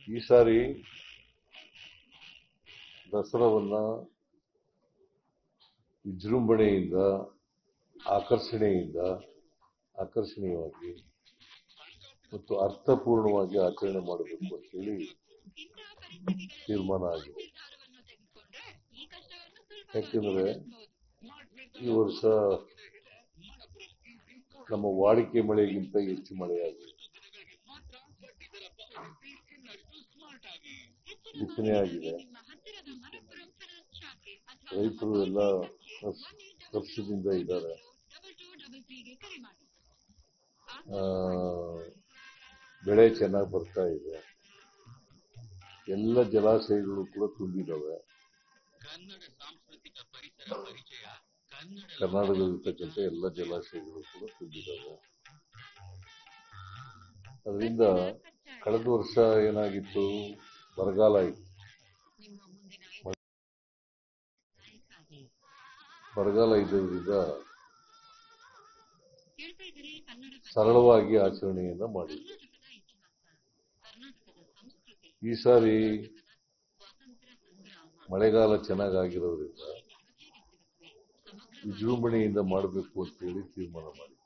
ಈ ಸಾರಿ ದಸರಾವನ್ನ ವಿಜೃಂಭಣೆಯಿಂದ ಆಕರ್ಷಣೆಯಿಂದ ಆಕರ್ಷಣೀಯವಾಗಿ ಮತ್ತು ಅರ್ಥಪೂರ್ಣವಾಗಿ ಆಚರಣೆ ಮಾಡಬೇಕು ಅಂತೇಳಿ ತೀರ್ಮಾನ ಆಗಿದೆ ಯಾಕೆಂದ್ರೆ ಈ ವರ್ಷ ನಮ್ಮ ವಾಡಿಕೆ ಮಳೆಗಿಂತ ಹೆಚ್ಚು ಮಳೆಯಾಗಿದೆ ಬಿತ್ತನೆ ಆಗಿದೆ ರೈತರು ಎಲ್ಲ ಹರ್ಷ- ಹರ್ಷದಿಂದ ಇದ್ದಾರೆ ಆ, ಬೆಳೆ ಚೆನ್ನಾಗಿ ಬರ್ತಾ ಇದೆ ಎಲ್ಲ ಜಲಾಶಯಗಳು ಕೂಡ ತುಂಬಿದಾವೆ ಕರ್ನಾಟಕದಲ್ಲಿರ್ತಕ್ಕಂಥ ಎಲ್ಲ ಜಲಾಶಯಗಳು ಕೂಡ ತುಂಬಿದಾವೆ ಅದರಿಂದ ಕಳೆದ ವರ್ಷ ಏನಾಗಿತ್ತು ಬರಗಾಲ ಇತ್ತು ಬರಗಾಲ ಇದ್ದದ್ರಿಂದ ಸರಳವಾಗಿ ಆಚರಣೆಯನ್ನ ಮಾಡಿದ್ರು ಈ ಸಾರಿ ಮಳೆಗಾಲ ಚೆನ್ನಾಗಾಗಿರೋದ್ರಿಂದ ವಿಜೃಂಭಣೆಯಿಂದ ಮಾಡಬೇಕು ಅಂತೇಳಿ ತೀರ್ಮಾನ ಮಾಡಿ